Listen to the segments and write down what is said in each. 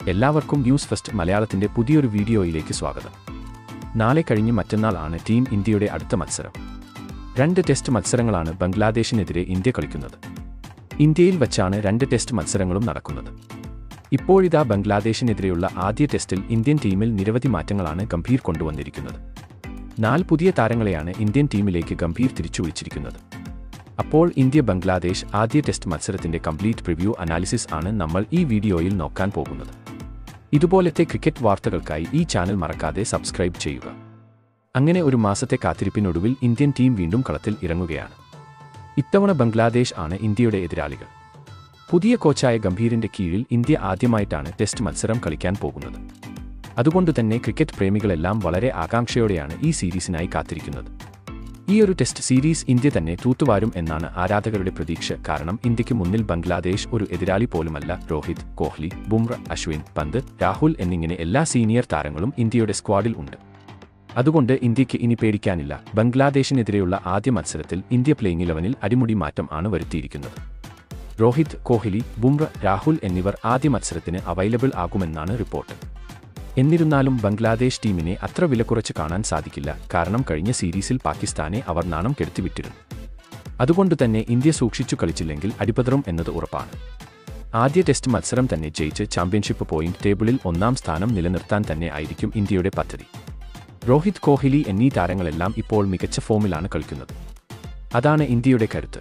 എല്ലാവർക്കും news first മലയാളത്തിന്റെ പുതിയൊരു വീഡിയോയിലേക്ക് സ്വാഗതം നാളെ കഴിഞ്ഞ് മറ്റന്നാൾ ആണ് ടീം ഇന്ത്യയുടെ അടുത്ത മത്സരം രണ്ട് ടെസ്റ്റ് മത്സരങ്ങളാണ് ബംഗ്ലാദേശിനെതിരെ ഇന്ത്യ കളിക്കുന്നത് ഇന്ത്യയിൽ വച്ചാണ് രണ്ട് ടെസ്റ്റ് മത്സരങ്ങളും നടക്കുന്നത് ഇപ്പോഴിതാ ബംഗ്ലാദേശിനെതിരെയുള്ള ആദ്യ ടെസ്റ്റിൽ ഇന്ത്യൻ ടീമിൽ നിരവധി മാറ്റങ്ങളാണ് ഗംഭീർ കൊണ്ടുവന്നിരിക്കുന്നത് നാല് പുതിയ താരങ്ങളെയാണ് ഇന്ത്യൻ ടീമിലേക്ക് ഗംഭീർ തിരിച്ചു വിളിച്ചിരിക്കുന്നത് അപ്പോൾ ഇന്ത്യ ബംഗ്ലാദേശ് ആദ്യ ടെസ്റ്റ് മത്സരത്തിന്റെ കംപ്ലീറ്റ് പ്രിവ്യൂ അനാലിസിസ് ആണ് നമ്മൾ ഈ വീഡിയോയിൽ നോക്കാൻ പോകുന്നത് ഇതുപോലത്തെ ക്രിക്കറ്റ് വാർത്തകൾക്കായി ഈ ചാനൽ മറക്കാതെ സബ്സ്ക്രൈബ് ചെയ്യുക അങ്ങനെ ഒരു മാസത്തെ കാത്തിരിപ്പിനൊടുവിൽ ഇന്ത്യൻ ടീം വീണ്ടും കളത്തിൽ ഇറങ്ങുകയാണ് ഇത്തവണ ബംഗ്ലാദേശ് ആണ് ഇന്ത്യയുടെ എതിരാളികൾ പുതിയ കോച്ചായ ഗംഭീറിന്റെ കീഴിൽ ഇന്ത്യ ആദ്യമായിട്ടാണ് ടെസ്റ്റ് മത്സരം കളിക്കാൻ പോകുന്നത് അതുകൊണ്ട് തന്നെ ക്രിക്കറ്റ് പ്രേമികളെല്ലാം വളരെ ആകാംക്ഷയോടെയാണ് ഈ സീരീസിനായി കാത്തിരിക്കുന്നത് ഈ ഒരു ടെസ്റ്റ് സീരീസ് ഇന്ത്യ തന്നെ തൂത്തുവാരും എന്നാണ് ആരാധകരുടെ പ്രതീക്ഷ കാരണം ഇന്ത്യക്ക് മുന്നിൽ ബംഗ്ലാദേശ് ഒരു എതിരാളി പോലുമല്ല രോഹിത് കോഹ്ലി ബുംറ അശ്വിൻ പന്ത് രാഹുൽ എന്നിങ്ങനെ എല്ലാ സീനിയർ താരങ്ങളും ഇന്ത്യയുടെ സ്ക്വാഡിൽ ഉണ്ട് അതുകൊണ്ട് ഇന്ത്യക്ക് ഇനി പേടിക്കാനില്ല ബംഗ്ലാദേശിനെതിരെയുള്ള ആദ്യ മത്സരത്തിൽ ഇന്ത്യ പ്ലേയിങ് ഇലവനിൽ അടിമുടി മാറ്റം ആണ് വരുത്തിയിരിക്കുന്നത് രോഹിത് കോഹ്ലി ബുംറ രാഹുൽ എന്നിവർ ആദ്യ മത്സരത്തിന് അവൈലബിൾ ആകുമെന്നാണ് റിപ്പോർട്ട് എന്നിരുന്നാലും ബംഗ്ലാദേശ് ടീമിനെ അത്ര വില കുറച്ച് കാണാൻ സാധിക്കില്ല കാരണം കഴിഞ്ഞ സീരീസിൽ പാകിസ്ഥാനെ അവർ നാണം കെടുത്തിവിട്ടിരുന്നു അതുകൊണ്ട് തന്നെ ഇന്ത്യ സൂക്ഷിച്ചു കളിച്ചില്ലെങ്കിൽ അടിപതറും എന്നത് ഉറപ്പാണ് ആദ്യ ടെസ്റ്റ് മത്സരം തന്നെ ജയിച്ച് ചാമ്പ്യൻഷിപ്പ് പോയിന്റ് ടേബിളിൽ ഒന്നാം സ്ഥാനം നിലനിർത്താൻ തന്നെ ആയിരിക്കും ഇന്ത്യയുടെ പദ്ധതി രോഹിത് കോഹ്ലി എന്നീ താരങ്ങളെല്ലാം ഇപ്പോൾ മികച്ച ഫോമിലാണ് കളിക്കുന്നത് അതാണ് ഇന്ത്യയുടെ കരുത്ത്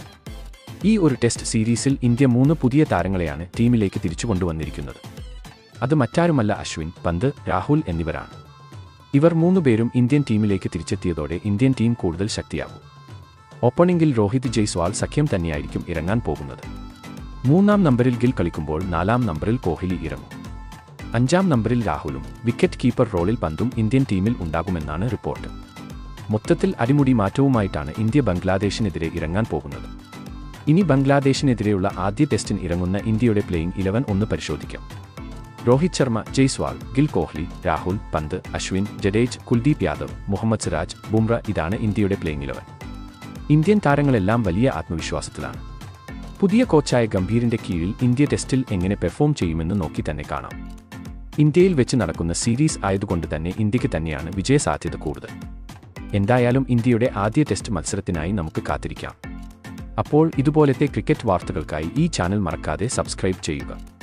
ഈ ഒരു ടെസ്റ്റ് സീരീസിൽ ഇന്ത്യ മൂന്ന് പുതിയ താരങ്ങളെയാണ് ടീമിലേക്ക് തിരിച്ചു കൊണ്ടുവന്നിരിക്കുന്നത് അത് മറ്റാരുമല്ല അശ്വിൻ പന്ത് രാഹുൽ എന്നിവരാണ് ഇവർ മൂന്നുപേരും ഇന്ത്യൻ ടീമിലേക്ക് തിരിച്ചെത്തിയതോടെ ഇന്ത്യൻ ടീം കൂടുതൽ ശക്തിയാകും ഓപ്പണിംഗിൽ രോഹിത് ജയ്സ്വാൾ സഖ്യം തന്നെയായിരിക്കും ഇറങ്ങാൻ പോകുന്നത് മൂന്നാം നമ്പറിൽ ഗിൽ കളിക്കുമ്പോൾ നാലാം നമ്പറിൽ കോഹ്ലി ഇറങ്ങും അഞ്ചാം നമ്പറിൽ രാഹുലും വിക്കറ്റ് കീപ്പർ റോളിൽ പന്തും ഇന്ത്യൻ ടീമിൽ ഉണ്ടാകുമെന്നാണ് റിപ്പോർട്ട് മൊത്തത്തിൽ അടിമുടി മാറ്റവുമായിട്ടാണ് ഇന്ത്യ ബംഗ്ലാദേശിനെതിരെ ഇറങ്ങാൻ പോകുന്നത് ഇനി ബംഗ്ലാദേശിനെതിരെയുള്ള ആദ്യ ടെസ്റ്റിന് ഇറങ്ങുന്ന ഇന്ത്യയുടെ പ്ലേയിങ് ഇലവൻ ഒന്ന് പരിശോധിക്കാം രോഹിത് ശർമ്മ ജയ്സ്വാൾ ഗിൽ കോഹ്ലി രാഹുൽ പന്ത് അശ്വിൻ ജഡേജ് കുൽദീപ് യാദവ് മുഹമ്മദ് സിറാജ് ബുംറ ഇതാണ് ഇന്ത്യയുടെ പ്ലേയിങ് ഇലവൻ ഇന്ത്യൻ താരങ്ങളെല്ലാം വലിയ ആത്മവിശ്വാസത്തിലാണ് പുതിയ കോച്ചായ ഗംഭീറിന്റെ കീഴിൽ ഇന്ത്യ ടെസ്റ്റിൽ എങ്ങനെ പെർഫോം ചെയ്യുമെന്ന് നോക്കി തന്നെ കാണാം ഇന്ത്യയിൽ വെച്ച് നടക്കുന്ന സീരീസ് ആയതുകൊണ്ട് തന്നെ ഇന്ത്യക്ക് തന്നെയാണ് വിജയസാധ്യത കൂടുതൽ എന്തായാലും ഇന്ത്യയുടെ ആദ്യ ടെസ്റ്റ് മത്സരത്തിനായി നമുക്ക് കാത്തിരിക്കാം അപ്പോൾ ഇതുപോലത്തെ ക്രിക്കറ്റ് വാർത്തകൾക്കായി ഈ ചാനൽ മറക്കാതെ സബ്സ്ക്രൈബ് ചെയ്യുക